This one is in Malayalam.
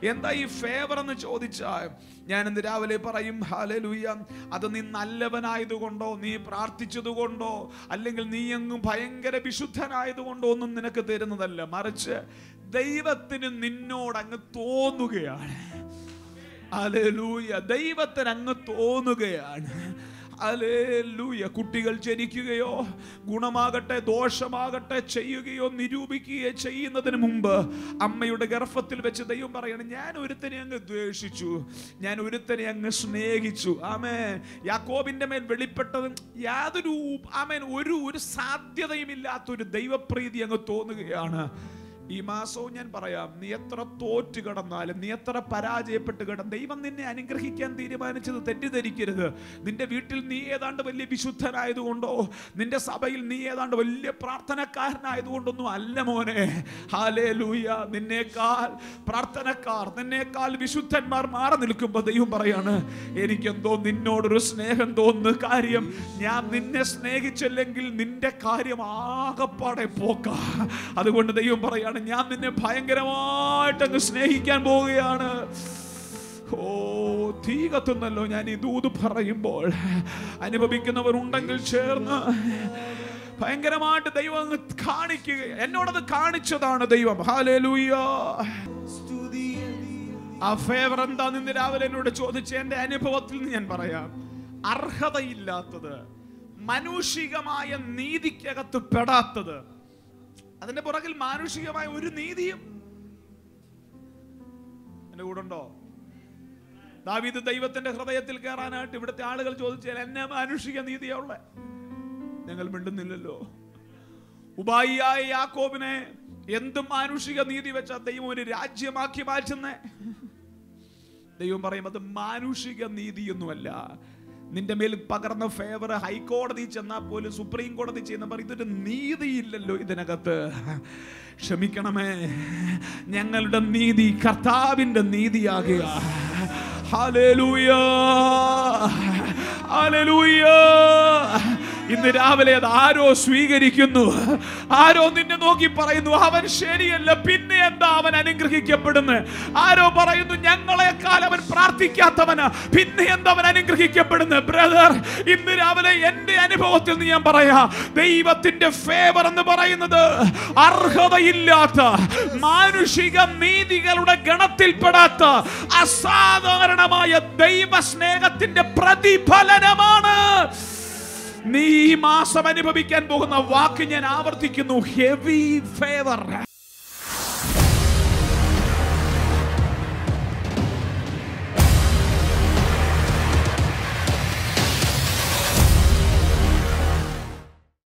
എന്താ ഈ ഫേവർ എന്ന് ചോദിച്ചാൽ ഞാൻ ഇന്ന് രാവിലെ പറയും ഹാലലൂയ അത് നീ നല്ലവനായതുകൊണ്ടോ നീ പ്രാർത്ഥിച്ചതുകൊണ്ടോ അല്ലെങ്കിൽ നീ അങ്ങ് ഭയങ്കര വിശുദ്ധനായതുകൊണ്ടോ ഒന്നും നിനക്ക് തരുന്നതല്ല മറിച്ച് ദൈവത്തിന് നിന്നോട് അങ്ങ് തോന്നുകയാണ് അലലൂയ ദൈവത്തിന് അങ്ങ് തോന്നുകയാണ് അലേലൂയ കുട്ടികൾ ജനിക്കുകയോ ഗുണമാകട്ടെ ദോഷമാകട്ടെ ചെയ്യുകയോ നിരൂപിക്കുകയോ ചെയ്യുന്നതിന് മുമ്പ് അമ്മയുടെ ഗർഭത്തിൽ വെച്ച് ദൈവം പറയണം ഞാൻ ഒരുത്തനെ അങ്ങ് ദ്വേഷിച്ചു ഞാൻ ഒരുത്തനെ അങ്ങ് സ്നേഹിച്ചു ആമേ യാക്കോബിന്റെ മേൽ വെളിപ്പെട്ടത് യാതൊരു ആമേൻ ഒരു ഒരു സാധ്യതയും ഇല്ലാത്തൊരു ദൈവപ്രീതി അങ്ങ് തോന്നുകയാണ് ഈ മാസവും ഞാൻ പറയാം നീ എത്ര തോറ്റ് കിടന്നാലും നീ എത്ര പരാജയപ്പെട്ട് കിടന്ന് ദൈവം നിന്നെ അനുഗ്രഹിക്കാൻ തീരുമാനിച്ചത് തെറ്റിദ്ധരിക്കരുത് നിന്റെ വീട്ടിൽ നീ ഏതാണ്ട് വലിയ വിശുദ്ധനായതുകൊണ്ടോ നിന്റെ സഭയിൽ നീ ഏതാണ്ട് വലിയ പ്രാർത്ഥനക്കാരനായതുകൊണ്ടൊന്നും അല്ല മോനെ ഹാലേ ലൂയ നിന്നേക്കാൾ പ്രാർത്ഥനക്കാർ നിന്നേക്കാൾ വിശുദ്ധന്മാർ മാറി നിൽക്കുമ്പോൾ ദൈവം പറയാണ് എനിക്കെന്തോ നിന്നോടൊരു സ്നേഹം തോന്നുന്ന കാര്യം ഞാൻ നിന്നെ സ്നേഹിച്ചില്ലെങ്കിൽ നിന്റെ കാര്യം ആകപ്പാടെ പോക്ക അതുകൊണ്ട് ദൈവം പറയാണ് ഞാൻ നിന്നെ ഭയങ്കരമായിട്ട് അങ്ങ് സ്നേഹിക്കാൻ പോവുകയാണ് ഓ തീ കത്തുന്നല്ലോ ഞാൻ ഈ ദൂത് പറയുമ്പോൾ അനുഭവിക്കുന്നവർ ഉണ്ടെങ്കിൽ ചേർന്ന് ഭയങ്കരമായിട്ട് ദൈവം അങ്ങ് കാണിക്കുക എന്നോടത് കാണിച്ചതാണ് ദൈവം ഹാലേലൂയ ആ ഫേവർ എന്താ നിന്ന് രാവിലെ എന്നോട് ചോദിച്ച എന്റെ അനുഭവത്തിൽ നിന്ന് ഞാൻ പറയാം അർഹതയില്ലാത്തത് മാനുഷികമായ നീതിക്കകത്ത് പെടാത്തത് അതിന്റെ പുറകിൽ മാനുഷികമായ ഒരു നീതിയും എന്റെ കൂടെ ഉണ്ടോ ദാവീദ് ദൈവത്തിന്റെ ഹൃദയത്തിൽ കയറാനായിട്ട് ഇവിടുത്തെ ആളുകൾ ചോദിച്ചാൽ എന്നെ മാനുഷിക നീതിയാ ഉള്ളെ ഞങ്ങൾ മിണ്ടുന്നില്ലല്ലോ ഉപായിയായ യാക്കോബിനെ എന്ത് മാനുഷിക നീതി വെച്ച ദൈവം ഒരു രാജ്യമാക്കി മാറ്റുന്നേ ദൈവം പറയും അത് മാനുഷിക നീതിയൊന്നുമല്ല നിന്റെ മേൽ പകർന്ന ഫേവർ ഹൈക്കോടതി ചെന്നാൽ പോലും സുപ്രീം കോടതി ചെയ്യുന്ന പറയും ഇതൊരു നീതിയില്ലല്ലോ ഇതിനകത്ത് ക്ഷമിക്കണമേ ഞങ്ങളുടെ നീതി കർത്താവിന്റെ നീതിയാകുക ഹല്ലേലൂയ ഹല്ലേലൂയ ഇന്ന് രാവിലെ അത് ആരോ സ്വീകരിക്കുന്നു ആരോ നിന്നെ നോക്കി പറയുന്നു അവൻ ശരിയല്ല പിന്നെ എന്താ അവൻ അനുഗ്രഹിക്കപ്പെടുന്നു ആരോ പറയുന്നു ഞങ്ങളെക്കാൾ അവൻ പ്രാർത്ഥിക്കാത്തവന് പിന്നെ എന്താ അവൻ അനുഗ്രഹിക്കപ്പെടുന്നു ബ്രദർ ഇന്ന് രാവിലെ എന്റെ അനുഭവത്തിൽ നിന്ന് ഞാൻ പറയാ ദൈവത്തിന്റെ ഫേവർ എന്ന് പറയുന്നത് അർഹതയില്ലാത്ത മാനുഷിക നീതികളുടെ ഗണത്തിൽപ്പെടാത്ത അസാധാരണമായ ദൈവ സ്നേഹത്തിന്റെ പ്രതിഫലനമാണ് നീ ഈ മാസം അനുഭവിക്കാൻ പോകുന്ന വാക്ക് ഞാൻ ആവർത്തിക്കുന്നു ഹെവി ഫേവർ